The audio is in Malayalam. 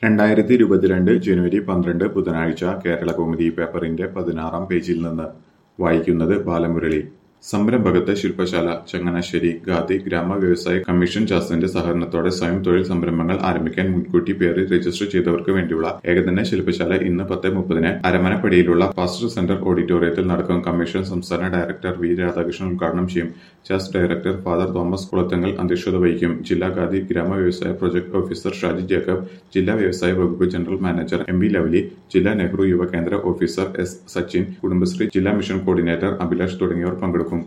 രണ്ടായിരത്തി ഇരുപത്തിരണ്ട് ജനുവരി പന്ത്രണ്ട് ബുധനാഴ്ച കേരളകൗമുദി പേപ്പറിന്റെ പതിനാറാം പേജിൽ നിന്ന് വായിക്കുന്നത് ബാലമുരളി സംരംഭകത്വ ശില്പശാല ചങ്ങനാശ്ശേരി ഖാദി ഗ്രാമ വ്യവസായ കമ്മീഷൻ ജാസിന്റെ സഹകരണത്തോടെ സ്വയം തൊഴിൽ സംരംഭങ്ങൾ ആരംഭിക്കാൻ മുൻകൂട്ടി പേര് രജിസ്റ്റർ ചെയ്തവർക്ക് വേണ്ടിയുള്ള ഏകദിന ശില്പശാല ഇന്ന് പത്ത് മുപ്പതിന് അരമനപ്പടിയിലുള്ള പാസ്റ്റർ സെന്റർ ഓഡിറ്റോറിയത്തിൽ നടക്കും കമ്മീഷൻ സംസ്ഥാന ഡയറക്ടർ വി രാധാകൃഷ്ണൻ ഉദ്ഘാടനം ചെയ്യും ജാസ് ഡയറക്ടർ ഫാദർ തോമസ് കുളത്തങ്ങൽ അധ്യക്ഷത വഹിക്കും ജില്ലാ ഖാദി ഗ്രാമ വ്യവസായ പ്രൊജക്ട് ഓഫീസർ ഷാജി ജേക്കബ് ജില്ലാ വ്യവസായ വകുപ്പ് general manager M V Lovely ജില്ലാ നെഹ്റു യുവ കേന്ദ്ര ഓഫീസർ എസ് സച്ചിൻ കുടുംബശ്രീ ജില്ലാ മിഷൻ കോർഡിനേറ്റർ അഭിലാഷ് തുടങ്ങിയവർ പങ്കെടുക്കും